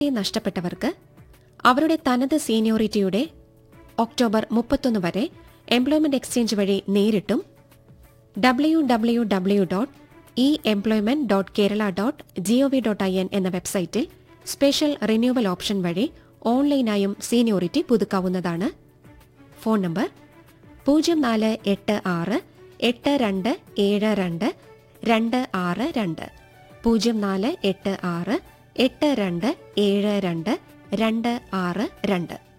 നഷ്ടപ്പെട്ടവർക്ക് അവരുടെ തനത് സീനിയോറിറ്റിയുടെ ഒക്ടോബർ മുപ്പത്തൊന്ന് വരെ എംപ്ലോയ്മെന്റ് എക്സ്ചേഞ്ച് വഴി നേരിട്ടും W W W dot E employment dot Kerala dot G O V dot I N എന്ന വെബ്സൈറ്റിൽ സ്പെഷ്യൽ റിന്യൂവൽ ഓപ്ഷൻ വഴി ഓൺലൈനായും സീനിയോറിറ്റി പുതുക്കാവുന്നതാണ് ഫോൺ നമ്പർ പൂജ്യം നാല് എട്ട് ആറ് എട്ട് രണ്ട് ഏഴ് രണ്ട് രണ്ട് ആറ് രണ്ട് പൂജ്യം നാല് എട്ട് ആറ് എട്ട് രണ്ട് ഏഴ് രണ്ട് രണ്ട് ആറ് രണ്ട്